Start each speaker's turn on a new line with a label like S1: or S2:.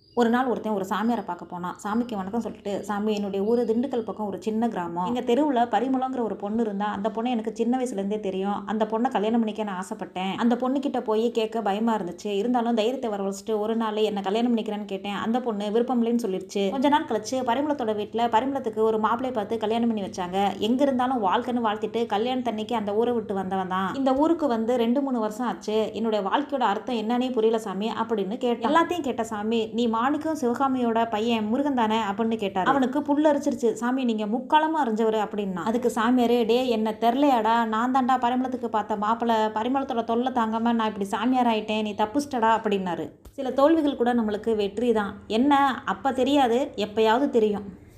S1: ஒரு நாள் ஒருத்தன் ஒரு சாமியாரை பார்க்க போனான் சாமிக்கு வணக்கம் சொல்லிட்டு சாமி என்னுடைய ஊர் திண்டுக்கல் பக்கம் ஒரு சின்ன கிராமம் எங்கள் தெருவில் பரிமளங்கிற ஒரு பொண்ணு இருந்தா அந்த பொண்ணை எனக்கு சின்ன வயசுலேருந்தே தெரியும் அந்த பொண்ணை கல்யாணம் பண்ணிக்க நான் ஆசைப்பட்டேன் அந்த பொண்ணுக்கிட்ட போய் கேட்க பயமா இருந்துச்சு இருந்தாலும் தைரியத்தை வரவழைச்சிட்டு ஒரு நாள் என்ன கல்யாணம் பண்ணிக்கிறேன்னு கேட்டேன் அந்த பொண்ணு விருப்பம் இல்லைன்னு சொல்லிடுச்சு கொஞ்ச நாள் கழிச்சு பரிமளத்தோட வீட்டில் பரிமளத்துக்கு ஒரு மாப்பிளைய பார்த்து கல்யாணம் பண்ணி வச்சாங்க எங்க இருந்தாலும் வாழ்க்கைன்னு வாழ்த்திட்டு கல்யாணத்தன்னைக்கு அந்த ஊரை விட்டு வந்தவன் தான் இந்த ஊருக்கு வந்து ரெண்டு மூணு வருஷம் ஆச்சு என்னுடைய வாழ்க்கையோட அர்த்தம் என்னன்னே புரியல சாமி அப்படின்னு கேட்டேன் எல்லாத்தையும் கேட்ட சாமி நீ மாணிக்கம் சிவகாமியோட பையன் முருகன் தானே அப்படின்னு கேட்டார் அவனுக்கு புல் அரிச்சிருச்சு சாமி நீங்க முக்காலமா அறிஞ்சவர் அப்படின்னா அதுக்கு சாமியாரு டே என்ன தெரிலையாடா நான் தாண்டா பரிமளத்துக்கு பார்த்த மாப்பிள பரிமளத்தோட தொல்லை தாங்காம நான் இப்படி சாமியார் ஆயிட்டேன் நீ தப்புச்சிட்டடா அப்படின்னாரு சில தோல்விகள் கூட நம்மளுக்கு வெற்றி தான் என்ன அப்ப தெரியாது எப்பயாவது தெரியும்